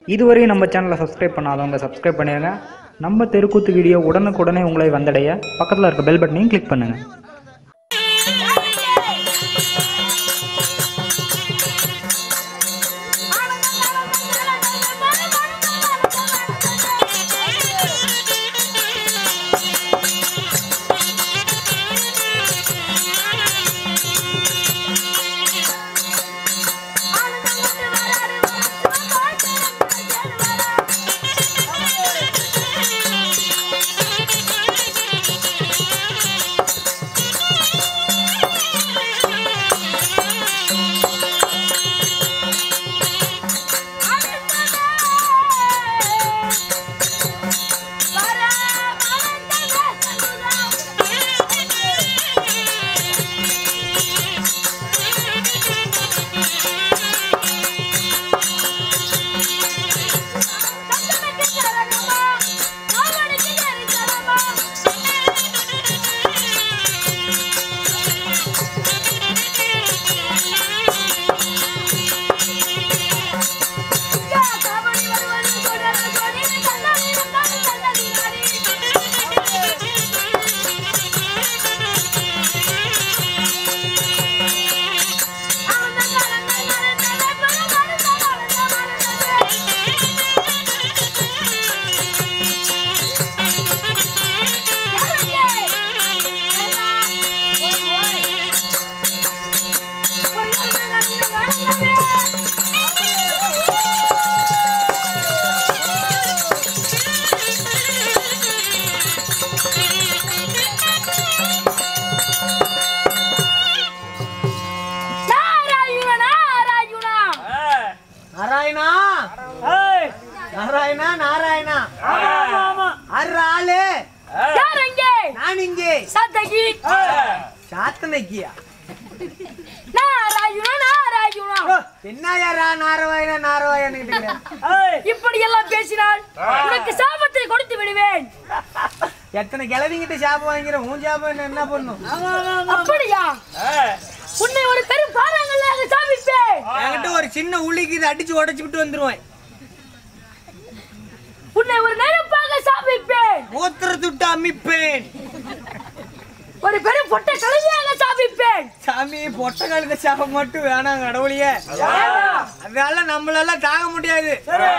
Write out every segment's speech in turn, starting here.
இதுவரையும் நம்ம சேனலை சப்ஸ்கிரைப் பண்ணாதவங்க சப்ஸ்கிரைப் பண்ணிடுங்க நம்ம தெருக்கூத்து வீடியோ உடனுக்குடனே உங்களை வந்தடைய பக்கத்தில் இருக்க பெல் பட்டனையும் கிளிக் பண்ணுங்கள் நாராயணா நாராயணா நாராயணா அர்ற ஆளு நான் இங்கே சாத்தனைக்கியா என்ன யாரா நாராயணா நாராயணன் இப்படி எல்லாம் பேசினால் உனக்கு சாபத்தை கொடுத்து விடுவேன் எத்தனை கிழவிங்கிட்ட சாபம் வாங்கிற உன் சாபம் என்ன பண்ணும் அப்படியா உன்னை ஒரு பெரும் பாறாங்கல்லாக சாபிப்பேன் என்கிட்ட ஒரு சின்ன உளிக்கு இதை அடிச்சு உடைச்சு விட்டு வந்துருவேன் உன்னை ஒரு நெருப்பாக சாபிப்பேன் மூத்திர துட்டு அமிப்பேன் ஒரு பெரும் பொட்டை கழுதையாக சாபிப்பேன் சாமி பொட்டை கழுத சாபம் மட்டும் வேணாம் கடவுளியே அதனால நம்மளால தாங்க முடியாது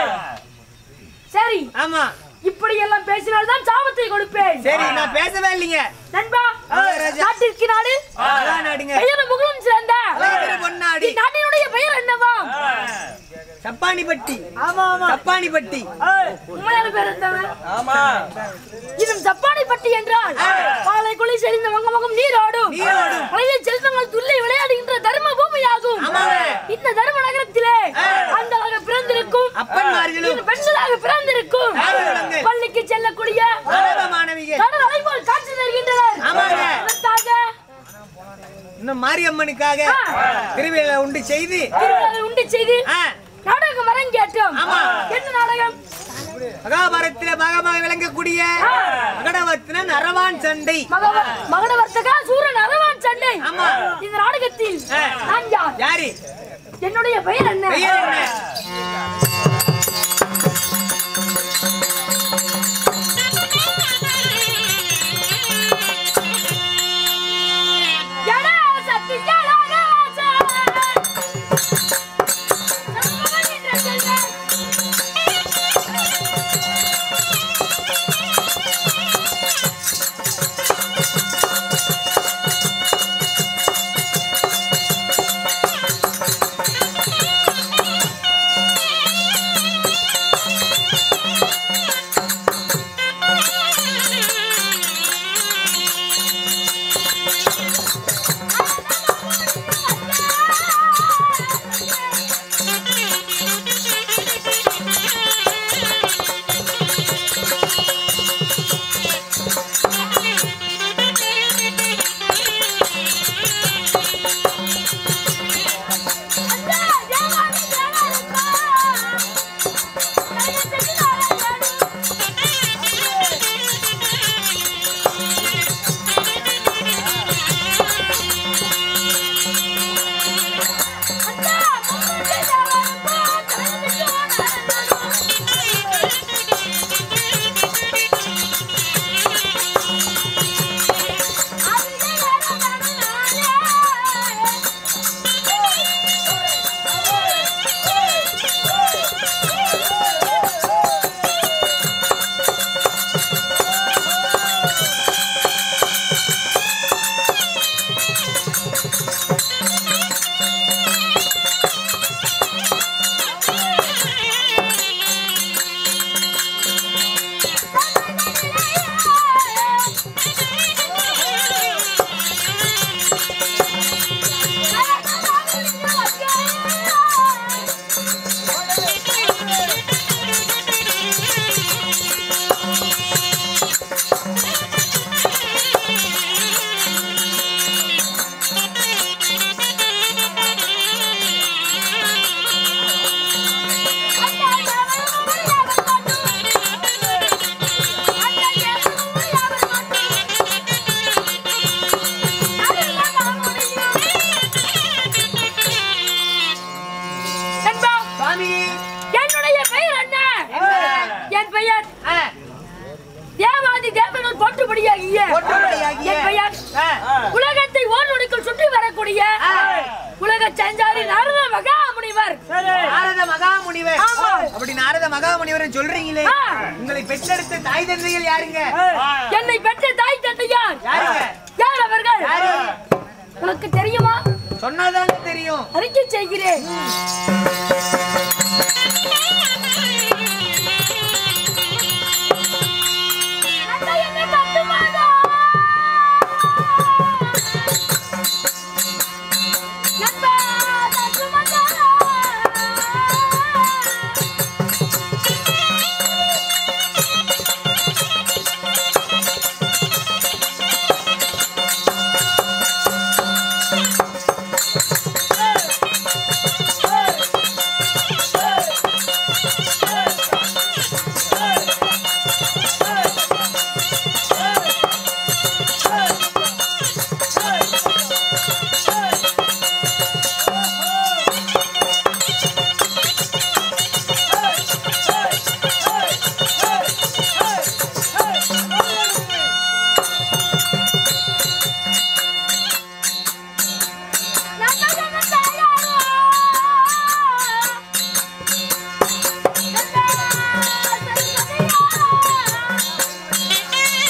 சரி ஆமா இப்படி எல்லாம் பேசினால்தான் சாபத்தை கொடுப்பேன் சரி நான் பேசவே இல்லைங்க நண்பா ராஜா. நாட்டிற்கு நாடு அதான் நாடுங்க பெயரும் புகழும் சிறந்த அழகிற பொன்னாடி நாட்டினுடைய பெயர் என்னவாம் சப்பானிப்பட்டி சப்பானிப்பட்டி உண்மையான பேர் என்னவன் இதும் சப்பானிப்பட்டி என்றால் பாலை குளி செறிந்த வங்கமகம் நீராடும் நீராடும். மலையில் செல்வங்கள் துள்ளி விளையாடுகின்ற தர்ம பூமியாகும் ஆமாங்க. இந்த தர்ம நகரத்திலே ஆண்களாக பிறந்திருக்கும் அப்பன்மார்களும் இந்த பெண்களாக பிறந்திருக்கும் ஆண்களுங்க. பள்ளிக்கு செல்லக்கூடிய மாணவ மாணவிகள் கடல் அலை போல் காட்சி தருகின்றனர் ஆமாங்க. இதற்காக இன்னும் மாரியம்மனுக்காக திருவிழா உண்டு செய்து திருவிழாவை உண்டு செய்து ஆ, நாடகம் அரங்கேற்றம் ஆமா. என்ன நாடகம் மகாபாரத்தில பாகமாக விளங்கக்கூடிய மகடவர்த்தன நரவான் சண்டை மகவ- மகடவர்த்தகா சூரன் அரவான் சண்டை ஆமா. இந்த நாடகத்தில் ஆ. நான் யார் யாரு என்னுடைய பெயர் என்ன பெயர் என்ன எடா சக்தி ஜலராஜா. சமபவனி ரசல்ல. முனிவரன் சொல்றீங்களே ஆ. உங்களை பெற்றெடுத்த தாய் தந்தைகள் யாருங்க என்னை பெற்ற தாய் தந்தை யார் யாருங்க யார் அவர்கள் யாரு உனக்கு தெரியுமா சொன்னாதாங்க தெரியும் அறிக்கை செய்கிறேன் அண்ணா, என்னை கட்டுமாடா. நண்பா, கட்டுமாடா. நண்பா, என்னை தாயாரா. நண்பா, சரஸ்வதியா.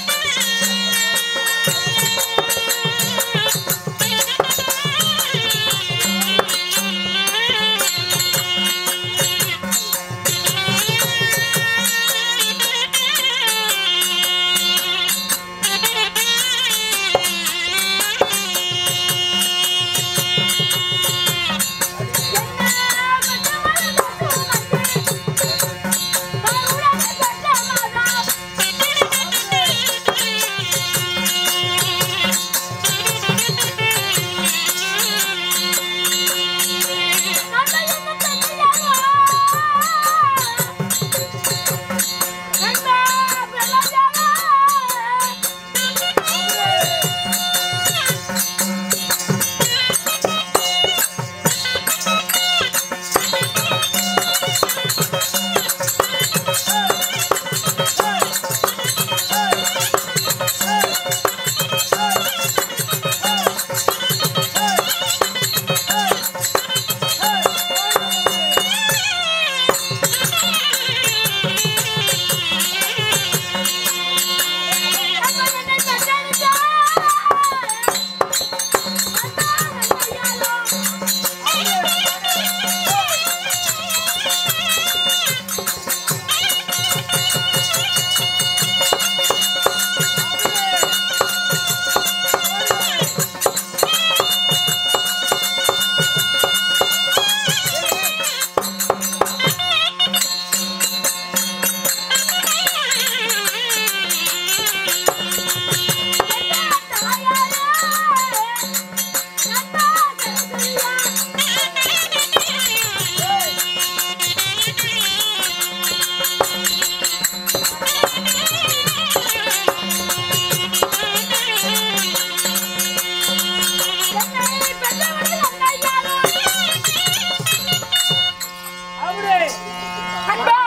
அன்பா,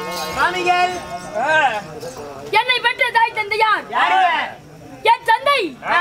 சாமிகள் என்னை பெற்ற தாய் தந்தையார் யாருங்க என் தந்தை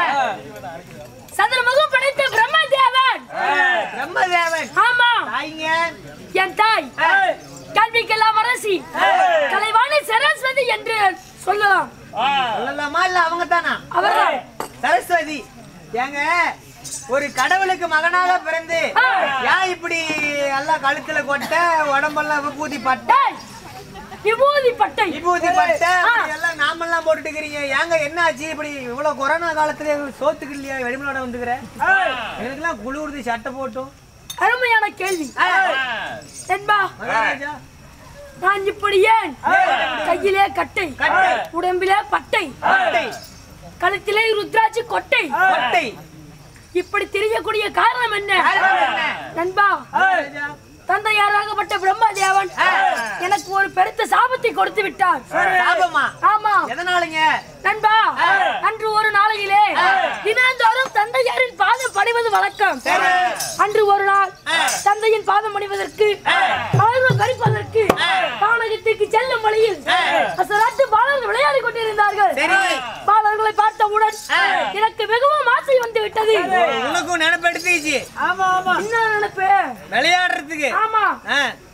சந்திரமுகம் படைத்த பிரம்மதேவன் பிரம்மதேவன் ஆமா தாய்ங்க என் தாய் கல்விக்கெல்லாம் அரசி கலைவாணி சரஸ்வதி என்று சொல்லலாம் சொல்லலாமா இல்ல அவங்க தானா அவர்கள் சரஸ்வதி ஏங்க ஒரு கடவுளுக்கு மகனாக பிறந்து ஆ. ஏன் இப்படி எல்லாம் கழுத்துல கொட்ட உடம்பெல்லாம் விபூதி பட்ட டேய், விபூதி பட்டை விபூதி பட்ட ஆ. இப்படி எல்லாம் நாமெல்லாம் போட்டுட்டு இருக்கிறீங்க ஏங்க என்ன ஆச்சு இப்படி இவ்வளவு கொரோனா காலத்துல சோத்துக்கு இல்லையா வெளிமலோட வந்துக்கிற எனக்குலாம் குளிர்ந்து சட்டை போட்டும் அருமையான கேள்வி என்பா மகாராஜா நான் இப்படி ஏன் கையிலே கட்டை கட்டை. உடம்பிலே பட்டை கொட்டை கழுத்திலே ருத்ராட்சி கொட்டை கொட்டை இப்படி தெரியக்கூடிய காரணம் என்ன காரணம் என்ன? நண்பா மகாராஜா தந்தையாராகப்பட்ட பிரம்மதேவன் எனக்கு ஒரு பெருத்த சாபத்தை கொடுத்து விட்டார் சாபமா ஆமா எதனாலங்க நண்பா அன்று ஒரு நாளையிலே தினந்தோறும் தந்தையாரின் பாதம் பணிவது வழக்கம் சரி. அன்று ஒரு நாள் தந்தையின் பாதம் பணிவதற்கு மலர்கள் பறிப்பதற்கு பானகத்துக்கு செல்லும் வழியில் அசராட்டு பாலர்கள் விளையாடி கொண்டிருந்தார்கள் சரி. பாலர்களை பார்த்தவுடன் எனக்கு மிகவும் ஆசை வந்து விட்டது உனக்கும் நினைப்படுத்திச்சு என்ன நினைப்பு விளையாடுறதுக்கு ஆமா ஆ,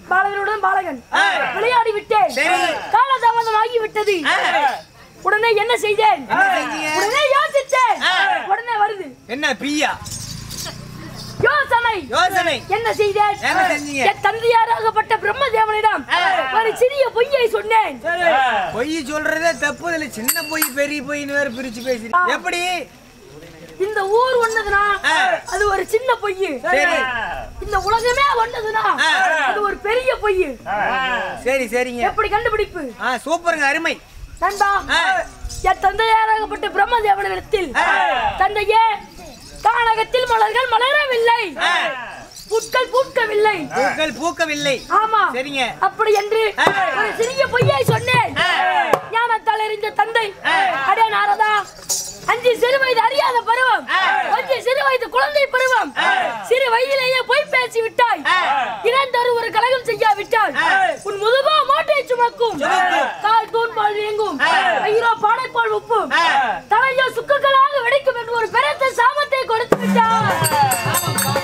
பாலகனுடன் பாலகன் விளையாடி விட்டேன் சரி. காலதாமதம் ஆகிவிட்டது உடனே என்ன செய்தேன் என்ன செஞ்சீங்க? உடனே யோசிச்சேன் உடனே வருது என்ன பியா யோசனை யோசனை என்ன செய்தேன் என்ன செஞ்சீங்க? என் தந்தையாராகப்பட்ட பிரம்மதேவனிடம் ஒரு சிறிய பொய்யை சொன்னேன் பொய் சொல்றதே தப்பு இதுல சின்ன பொய் பெரிய பொய்ன்னு வேற பிரிச்சு பேசுறீங்க எப்படி இந்த ஊர் ஒண்ணுதுன்னா அது ஒரு சின்ன பொய் சரி இந்த உலகமே ஒண்ணுதுன்னா அது ஒரு பெரிய பொய் சரி சரிங்க எப்படி கண்டுபிடிப்பு ஆ சூப்பருங்க அருமை நண்பா என் தந்தையாராகப்பட்ட பிரம்மதேவனிடத்தில் தந்தையே கானகத்தில் மலர்கள் மலரவில்லை புட்கள் பூக்கவில்லை பூக்கள் பூக்கவில்லை ஆமா சரிங்க அப்படி என்று ஒரு சிறிய பொய்யை சொன்னேன் ஞானத்தால் எறிந்த தந்தை அடே நாரதா அஞ்சு சிறு வயது அறியாத பருவம் அஞ்சு சிறு வயது குழந்தை பருவம் சிறு வயதிலேயே பொய் பேசி விட்டாய் இறந்தரு ஒரு கலகம் செய்யாவிட்டால் உன் முதுகோ மோட்டை சுமக்கும் கால் தூண் பால் இயங்கும் ஐயோ பானைப்பால் உப்பும் தலையோ சுக்குகளாக வெடிக்கும் என்று ஒரு பெருத்த சாபத்தை கொடுத்து விட்டார்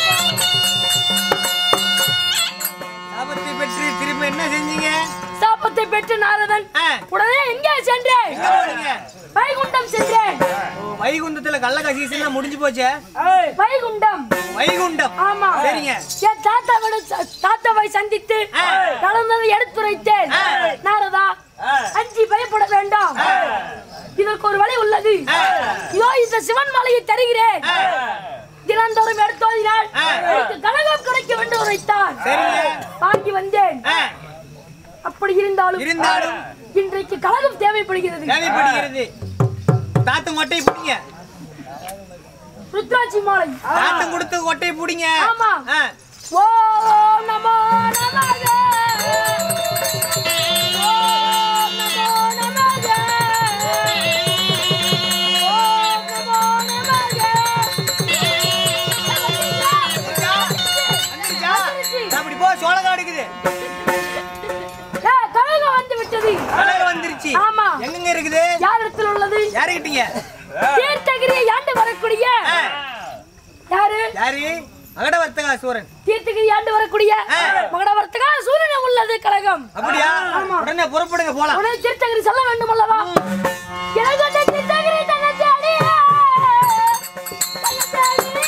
சாபத்தை பெற்று திரும்ப என்ன செஞ்சீங்க சாபத்தை பெற்று நாரதன் ஆ. உடனே எங்கே சென்றேன் எங்க போனீங்க வைகுண்டம் சென்றேன் ஓ, வைகுண்டத்துல கள்ளக்க சீசன் முடிஞ்சு போச்சே வைகுண்டம் வைகுண்டம் ஆமா சரிங்க என் தாத்தாவோட ச- தாத்தாவை சந்தித்து நடந்ததை எடுத்துரைத்தேன் நாரதா அஞ்சி பயப்பட வேண்டாம் இதற்கு ஒரு வழி உள்ளது இதோ இந்த சிவன் மலையை தருகிறேன் தினந்தோறும் எடுத்தோதினால் எனக்கு கனகம் கிடைக்க வேண்டும் உரைத்தார் சரிங்க வாங்கி வந்தேன் ஆ, அப்படி இருந்தாலும் இருந்தாலும் இன்றைக்கு கனகம் தேவைப்படுகிறது தேவைப்படுகிறது தாத்து கொட்டை பிடிங்க ருத்ராட்சி மாலை தாத்து கொடுத்து கொட்டை பிடிங்க ஆமா. ஆ, ஓம் நமோ நமக ஓம் நமோ நமக ஓம் நமோ நமக வந்துருச்சா? அப்படி போ சோளக்காடு இருக்குது ஏய், கனகம் வந்து விட்டது அழகு வந்துருச்சு ஆமா. எங்கங்க இருக்குது யாரிடத்தில் உள்ளது யாருக்கிட்டீங்க தீர்த்தகிரியை ஆண்டு வரக்கூடிய ஆ, யாரு யாரு அகடவர்த்தகா சூரன் தீர்த்தகிரி ஆண்டு வரக்கூடிய மகடவர்த்தகா சூரியன் உள்ளது கழகம் அப்படியா உடனே புறப்படுங்க போலாம் உடனே தீர்த்தகிரி செல்ல வேண்டும் அல்லவா எனக்கு அந்த தீர்த்தகிரி தங்கச்சி அடியே தங்கச்சி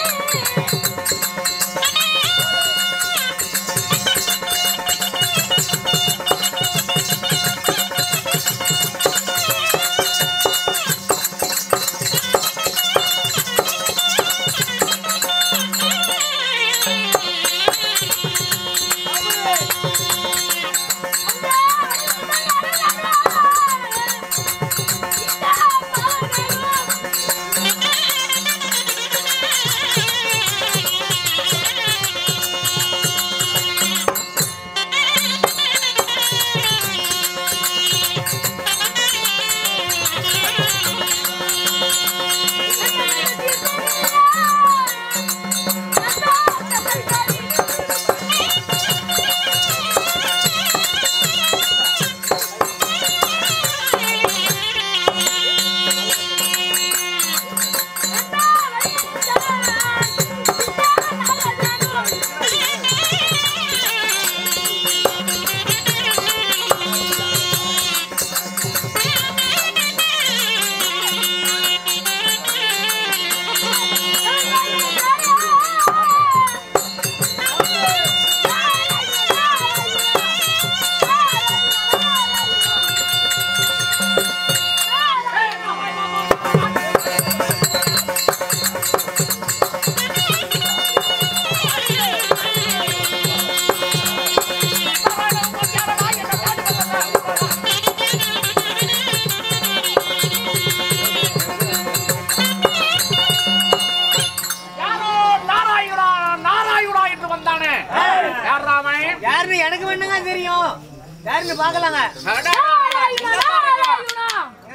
யாரோ நாராயணா நாராயணா என்று வந்தானே யார் ராமன் யாருன்னு எனக்கு வேணுங்க தெரியும் யாருன்னு பாக்கலாங்க நாராயணா, நாராயணா.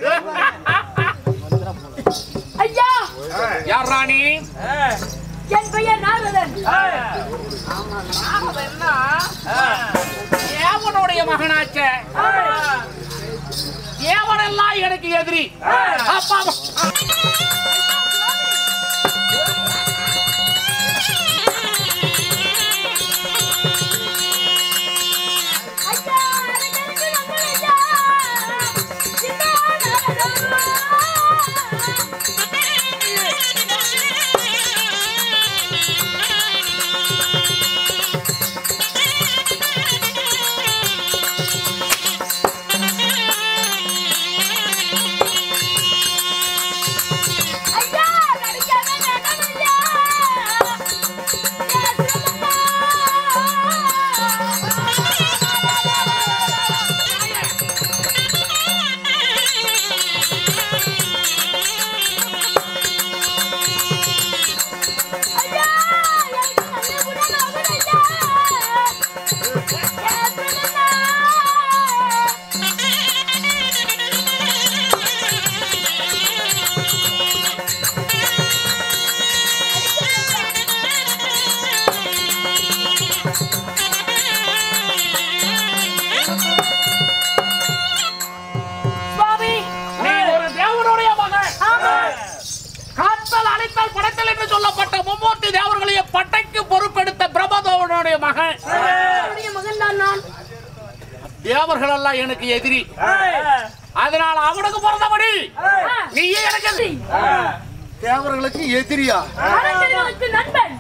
ஐயா யார் ராணி என் பெயர் நாரதன் ஏவனுடைய மகனாச்சே ஏவனெல்லாம் எனக்கு எதிரி அப்பா தேவர்கள் எல்லாம் எனக்கு எதிரி அதனால அவனுக்கு பிறந்தபடி நீயே எனக்கு எதிரி தேவர்களுக்கு எதிரியா அரக்கர்களுக்கு நண்பன்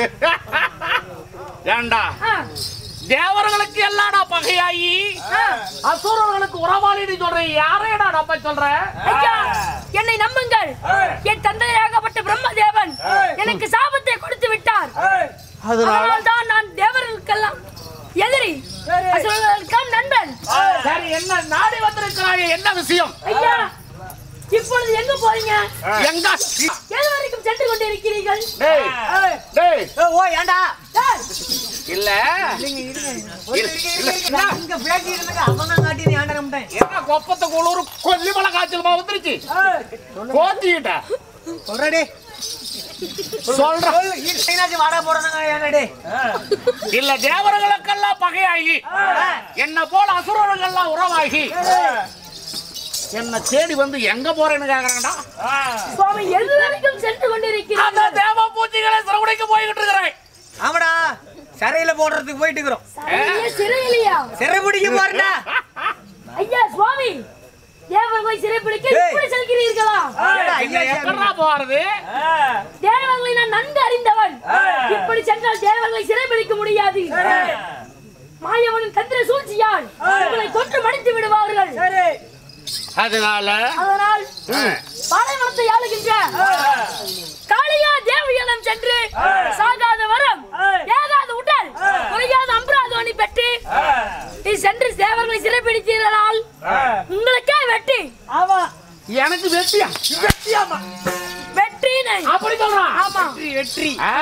ஏண்டா ஆ, தேவர்களுக்கு எல்லாம் நான் பகையாயி ஆ. அசுரர்களுக்கு உறவாளின்னு சொல்றேன் யாரையடா நம்ப சொல்ற ஐயா என்னை நம்புங்கள் என் தந்தையாகப்பட்ட பிரம்மதேவன் எனக்கு சாபத்தை கொடுத்து விட்டார் அதனால் தான் நான் தேவர்களுக்கெல்லாம் எதிரி அசுரர்களுக்கு நண்பன் சரி என்ன நாடி வந்திருக்கிறாங்க என்ன விஷயம் ஐயா இப்பொழுது எங்க போறீங்க எங்க எது வரைக்கும் சென்று கொண்டிருக்கிறீர்கள் டேய் டேய் ஏ, ஓ ஏண்டா ஏய், இல்ல இல்லைங்க இருங்க இல்ல, இல்ல, இல்ல. நான் இங்க பேசிட்டு இருந்தேங்க அவன் தான் காட்டி நீ ஏண்டா நம்பிட்டேன் என்ன கொப்பத்த குளூர் கொல்லிமலை காய்ச்சல் வந்துருச்சு கோத்திக்கிட்ட சொல்றடே சொல்ற என்னாச்சு வாடா போறானுங்க ஏன்டா இல்ல தேவர்களுக்கெல்லாம் பகையாகி என்ன போல அசுரர்கள்லாம் உறவாகி என்ன தேடி வந்து எங்க போறேன்னு கேக்குறான்டா சுவாமி எது வரைக்கும் சென்று அந்த கொண்டிருக்கிறீர்கள் தேவ பூச்சிகளை சிறுவடைக்கு போய்கிட்டு இருக்கிறேன் ஆமாடா சரையில போடுறதுக்கு போயிட்டு இருக்கிறோம் சரியா, சிறையிலையா சிறை பிடிக்க போறா ஐயா சுவாமி தேவர்களை சிறைப்பிடிக்க ஏய். இப்படி செல்கிறீர்களா என்ன எப்படா போறது தேவர்களை நான் நன்கு அறிந்தவன் இப்படி சென்றால் தேவர்களை சிறைப்பிடிக்க முடியாது மாயவனின் தந்திர சூழ்ச்சியால் உங்களை கொன்று மடித்து விடுவார்கள் அதனால அதனால் பாலைவனத்தை ஆளுகின்ற காளியா தேவியிடம் சென்று சாகாத வரம் ஏகாத உடல் குறையாத அம்பராதோனி பெற்று நீ சென்று தேவர்களை சிறைப்பிடித்தீர்களால் உங்களுக்கே வெற்றி எனக்கு வெற்றியா வெற்றியாமா வெற்றினை அப்படி சொல்றான் ஆமா வெற்றி ஆ.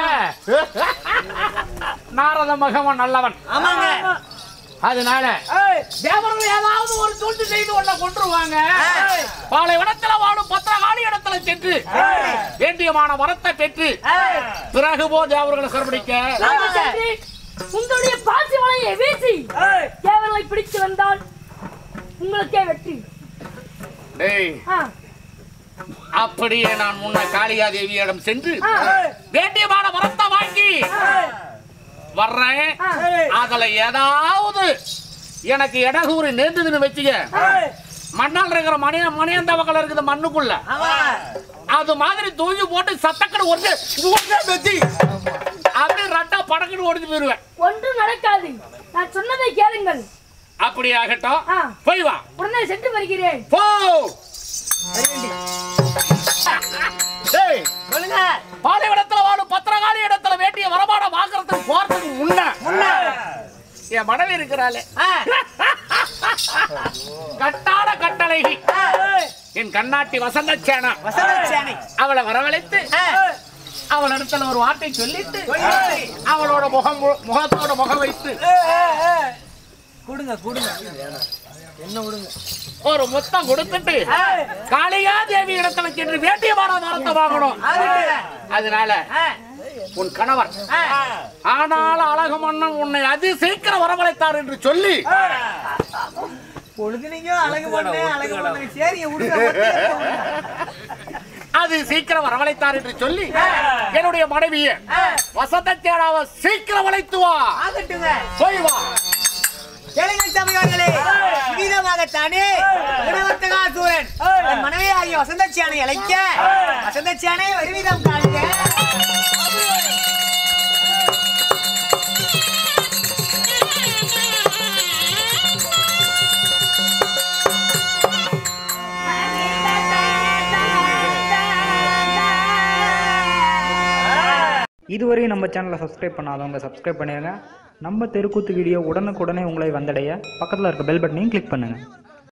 நாரத மகவன் நல்லவன் ஆமாங்க அதனால தேவர்கள் ஏதாவது ஒரு தொண்டு செய்து உன்னை கொன்றுவாங்க பாலைவனத்துல வாழும் பத்திரகாளி இடத்துல சென்று வேண்டியமான வரத்தை பெற்று பிறகு போ தேவர்களை சிறப்பிடிக்க நாங்கள் சென்று உங்களுடைய பாசி வலையை வீசி தேவர்களை பிடித்து வந்தால் உங்களுக்கே வெற்றி டேய் ஆ, அப்படியே நான் முன்ன காளியா தேவியிடம் சென்று ஆ, வேண்டியமான வரத்தை வாங்கி வர்றேன் ஆ. அதுல ஏதாவது எனக்கு இடகூறு நேர்ந்ததுன்னு வச்சுக்க மண்ணால் இருக்கிற மணிய மணியந்தவக்கல் இருக்குது மண்ணுக்குள்ள ஆமா அது மாதிரி தூக்கி போட்டு சத்தக்கடை ஒன்று ஒன்றே வெத்தி அப்படியே ரெண்டா படக்குன்னு ஓடிச்சு போயிருவேன் ஒன்றும் நடக்காது நான் சொன்னதை கேளுங்கள் அப்படி ஆகட்டும் ஆ. போய் வா உடனே சென்று வருகிறேன் போ டேய், சொல்லுங்க பாலைவனத்துல வாழும் பத்திரகாளி இடத்துல வேண்டிய வரமான வாங்குறதுக்கு போறதுக்கு முன்ன என் மனைவி இருக்கிறாளே ஆ, கட்டான கட்டளை ஆ, என் கண்ணாட்டி வசந்த சேனா வசந்த சேனை அவளை வரவழைத்து ஆ, அவள் இடத்துல ஒரு வார்த்தை சொல்லிட்டு சொல்லிட்டு. அவளோட முகம் மு- முகத்தோட முகம் வைத்து ஆ, ஆ, ஆ. கொடுங்க கொடுங்க என்ன விடுங்க ஒரு முத்தம் கொடுத்துட்டு ஆ, காளியா தேவி இடத்துல சென்று வேண்டியமான மரத்தை வாங்கணும் ஆகட்டுங்க. அதனால ஆ, உன் கணவர் ஆ. ஆனால் அழகு மன்னன் உன்னை அதி சீக்கிரம் வரவழைத்தார் என்று சொல்லி பொழுதுனீங்க அழகு பண்ணு அழகு பண்ணு சரி விடுங்க ஒத்தையில விடுங்க. அது சீக்கிரம் வரவழைத்தார் என்று சொல்லி என்னுடைய மனைவிய ஆ, வசந்த சேனாவை சீக்கிரம் வளைத்து வா ஆகட்டுங்க போய் வா கேளுங்க சபையோர்களே விதமாகத்தானே குணவர்த்தகாசூரன் என் மனைவி ஆகிய வசந்தச்சியானை அழைக்க வசந்தச்சியானை வருவிதம் காண்க இதுவரை நம்ம சேனலை சப்ஸ்கிரைப் பண்ணாதவங்க சப்ஸ்கிரைப் பண்ணிடுங்க நம்ம தெருக்கூத்து வீடியோ உடனுக்குடனே உங்களை வந்தடைய பக்கத்தில் இருக்க பெல் பட்டனையும் கிளிக் பண்ணுங்கள்